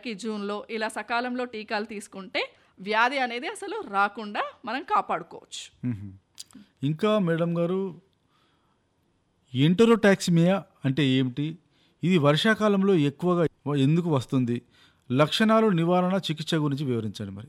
మేకి జూన్లో ఇలా సకాలంలో టీకాలు తీసుకుంటే వ్యాధి అనేది అసలు రాకుండా మనం కాపాడుకోవచ్చు మ్మ్. ఇంకా మేడం గారు ఎంటరోటాక్సిమియా అంటే ఏమిటి ఇది వర్షాకాలంలో ఎక్కువగా ఎందుకు వస్తుంది లక్షణాలు నివారణ చికిత్స గురించి వివరించండి మరి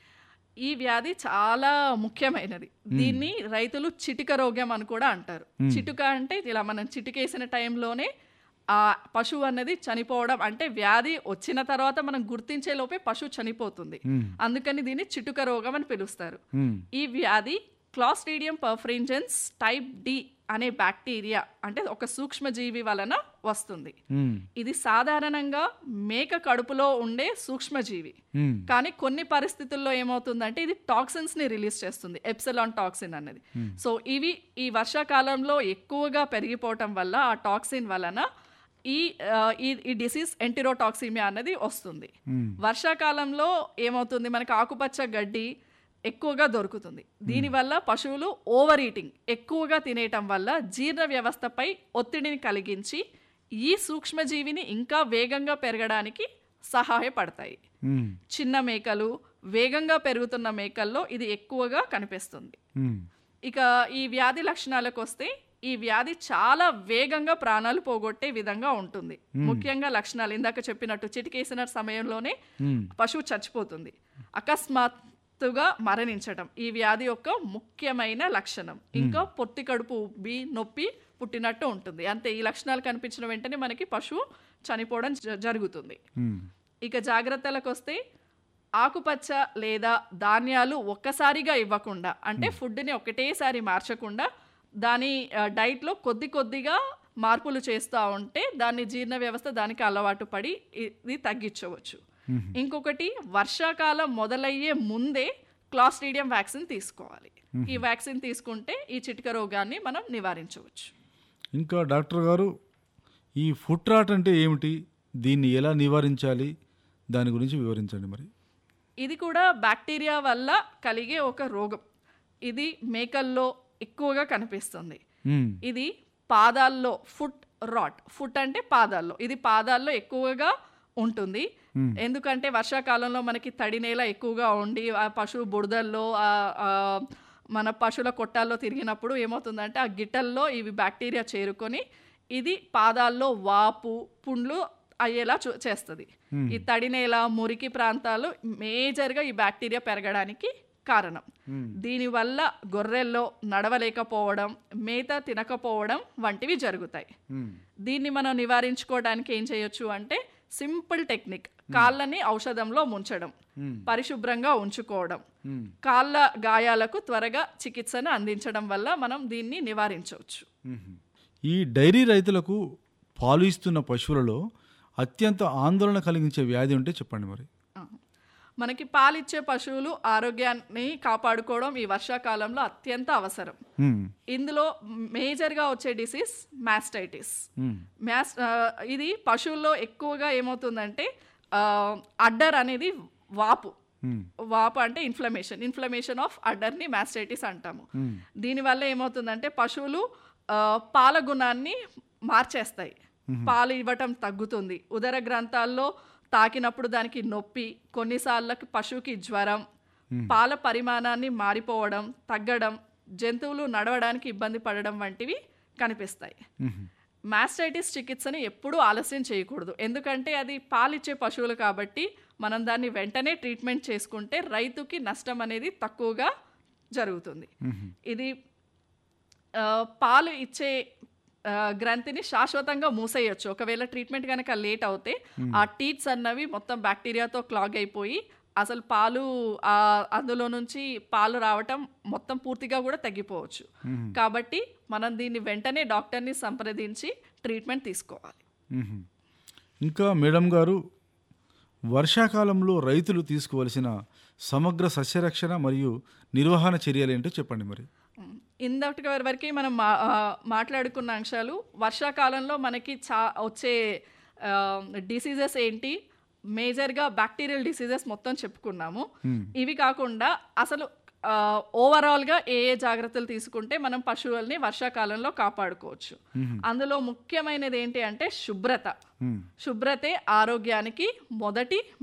ఈ వ్యాధి చాలా ముఖ్యమైనది దీన్ని రైతులు చిటిక రోగం అని కూడా అంటారు చిటుక అంటే ఇలా మనం చిటికేసిన టైంలోనే ఆ పశువు అన్నది చనిపోవడం అంటే వ్యాధి వచ్చిన తర్వాత మనం గుర్తించే లోపే పశువు చనిపోతుంది అందుకని దీన్ని చిటుక రోగం అని పిలుస్తారు మ్మ్. ఈ వ్యాధి క్లాస్ట్రీడియం పర్ఫ్రింజెన్స్ టైప్ డి అనే బ్యాక్టీరియా అంటే ఒక సూక్ష్మజీవి వలన వస్తుంది మ్మ్. ఇది సాధారణంగా మేక కడుపులో ఉండే సూక్ష్మజీవి మ్మ్. కానీ కొన్ని పరిస్థితుల్లో ఏమవుతుందంటే ఇది టాక్సిన్స్ ని రిలీజ్ చేస్తుంది ఎప్సలాన్ టాక్సిన్ అనేది సో ఇవి ఈ వర్షాకాలంలో ఎక్కువగా పెరిగిపోవటం వల్ల ఆ టాక్సిన్ వలన ఈ ఆ, ఈ ఈ డిసీజ్ ఎంటిరోటాక్సిమియా అనేది వస్తుంది వర్షాకాలంలో ఏమవుతుంది మనకి ఆకుపచ్చ గడ్డి ఎక్కువగా దొరుకుతుంది దీనివల్ల పశువులు ఓవర్ ఈటింగ్ ఎక్కువగా తినేయటం వల్ల జీర్ణ వ్యవస్థపై ఒత్తిడిని కలిగించి ఈ సూక్ష్మజీవిని ఇంకా వేగంగా పెరగడానికి సహాయపడతాయి మ్మ్. చిన్న మేకలు వేగంగా పెరుగుతున్న మేకల్లో ఇది ఎక్కువగా కనిపిస్తుంది మ్మ్. ఇక ఈ వ్యాధి లక్షణాలకు వస్తే ఈ వ్యాధి చాలా వేగంగా ప్రాణాలు పోగొట్టే విధంగా ఉంటుంది ముఖ్యంగా లక్షణాలు ఇందాక చెప్పినట్టు చిటికేసిన సమయంలోనే మ్మ్. పశువు చచ్చిపోతుంది అకస్మాత్తుగా మరణించటం ఈ వ్యాధి యొక్క ముఖ్యమైన లక్షణం ఇంకా పొత్తి కడుపు ఉబ్బి నొప్పి పుట్టినట్టు ఉంటుంది అంతే ఈ లక్షణాలు కనిపించిన వెంటనే మనకి పశువు చనిపోవడం జ- జరుగుతుంది మ్మ్. ఇక జాగ్రత్తలకు వస్తే ఆకుపచ్చ లేదా ధాన్యాలు ఒక్కసారిగా ఇవ్వకుండా అంటే ఫుడ్ని ఒకటేసారి మార్చకుండా దాని ఆ, డైట్లో కొద్ది కొద్దిగా మార్పులు చేస్తూ ఉంటే దాని జీర్ణ వ్యవస్థ దానికి అలవాటు పడి ఇది తగ్గించవచ్చు ఇంకొకటి వర్షాకాలం మొదలయ్యే ముందే క్లాస్ట్రీడియం వ్యాక్సిన్ తీసుకోవాలి ఈ వ్యాక్సిన్ తీసుకుంటే ఈ చిటిక రోగాన్ని మనం నివారించవచ్చు ఇంకా డాక్టర్ గారు ఈ ఫుట్ రాట్ అంటే ఏమిటి దీన్ని ఎలా నివారించాలి దాని గురించి వివరించండి మరి ఇది కూడా బ్యాక్టీరియా వల్ల కలిగే ఒక రోగం ఇది మేకల్లో ఎక్కువగా కనిపిస్తుంది మ్మ్. ఇది పాదాల్లో ఫుట్ రాట్ ఫుట్ అంటే పాదాల్లో ఇది పాదాల్లో ఎక్కువగా ఉంటుంది ఎందుకంటే వర్షాకాలంలో మనకి తడి నేల ఎక్కువగా ఉండి ఆ పశువు బురదల్లో ఆ- ఆ మన పశువుల కొట్టాల్లో తిరిగినప్పుడు ఏమవుతుందంటే ఆ గిట్టల్లో ఇవి బ్యాక్టీరియా చేరుకొని ఇది పాదాల్లో వాపు పుండ్లు అయ్యేలా చూ చేస్తుంది ఈ తడి నేల మురికి ప్రాంతాలు మేజర్గా ఈ బ్యాక్టీరియా పెరగడానికి కారణం దీనివల్ల గొర్రెల్లో నడవలేకపోవడం మేత తినకపోవడం వంటివి జరుగుతాయి మ్మ్. దీన్ని మనం నివారించుకోవడానికి ఏం చేయొచ్చు అంటే సింపుల్ టెక్నిక్ కాళ్ళని ఔషధంలో ముంచడం పరిశుభ్రంగా ఉంచుకోవడం మ్మ్. కాళ్ళ గాయాలకు త్వరగా చికిత్సను అందించడం వల్ల మనం దీన్ని నివారించవచ్చు మ్మ్. ఈ డైరీ రైతులకు పాలు ఇస్తున్న పశువులలో అత్యంత ఆందోళన కలిగించే వ్యాధి ఉంటే చెప్పండి మరి ఆ. మనకి పాలిచ్చే పశువులు ఆరోగ్యాన్ని కాపాడుకోవడం ఈ వర్షాకాలంలో అత్యంత అవసరం మ్మ్. ఇందులో మేజర్గా వచ్చే డిసీజ్ మాస్టైటిస్ మ్మ్. మ్యాస్ ఆ, ఇది పశువుల్లో ఎక్కువగా ఏమవుతుందంటే ఆ, అడ్డర్ అనేది వాపు మ్మ్. వాపు అంటే ఇన్ఫ్లమేషన్ ఇన్ఫ్లమేషన్ ఆఫ్ అడ్డర్ని మాస్టైటిస్ అంటాము దీనివల్ల ఏమవుతుందంటే పశువులు ఆ, పాల గుణాన్ని మార్చేస్తాయి పాలు ఇవ్వటం తగ్గుతుంది ఉదర గ్రంథాల్లో తాకినప్పుడు దానికి నొప్పి కొన్నిసార్లకి పశువుకి జ్వరం పాల పరిమాణాన్ని మారిపోవడం తగ్గడం జంతువులు నడవడానికి ఇబ్బంది పడడం వంటివి కనిపిస్తాయి మ్మ్. మాస్టైటిస్ చికిత్సని ఎప్పుడూ ఆలస్యం చేయకూడదు ఎందుకంటే అది పాలిచ్చే పశువులు కాబట్టి మనం దాన్ని వెంటనే ట్రీట్మెంట్ చేసుకుంటే రైతుకి నష్టం అనేది తక్కువగా జరుగుతుంది ఇది ఆ, పాలు ఇచ్చే ఆ, గ్రంథిని శాశ్వతంగా మూసేయొచ్చు ఒకవేళ ట్రీట్మెంట్ కనుక లేట్ అవుతే ఆ టీట్స్ అన్నవి మొత్తం బ్యాక్టీరియాతో క్లాగ్ అయిపోయి అసలు పాలు ఆ, అందులో నుంచి పాలు రావటం మొత్తం పూర్తిగా కూడా తగ్గిపోవచ్చు కాబట్టి మనం దీన్ని వెంటనే డాక్టర్ని సంప్రదించి ట్రీట్మెంట్ తీసుకోవాలి మ్మ్. ఇంకా మేడం గారు వర్షాకాలంలో రైతులు తీసుకోవలసిన సమగ్ర సస్యరక్షణ మరియు నిర్వహణ చర్యలు ఏంటో చెప్పండి మరి ఉమ్, ఇందటి వరకు మనం మా ఆ, మాట్లాడుకున్న అంశాలు వర్షాకాలంలో మనకి చా వచ్చే డిసీజెస్ ఏంటి మేజర్గా బ్యాక్టీరియల్ డిసీజెస్ మొత్తం చెప్పుకున్నాము ఇవి కాకుండా అసలు ఓవరాల్గా ఏ ఏ జాగ్రత్తలు తీసుకుంటే మనం పశువుల్ని వర్షాకాలంలో కాపాడుకోవచ్చు అందులో ముఖ్యమైనది ఏంటి అంటే శుభ్రత మ్మ్. శుభ్రతే ఆరోగ్యానికి మొదటి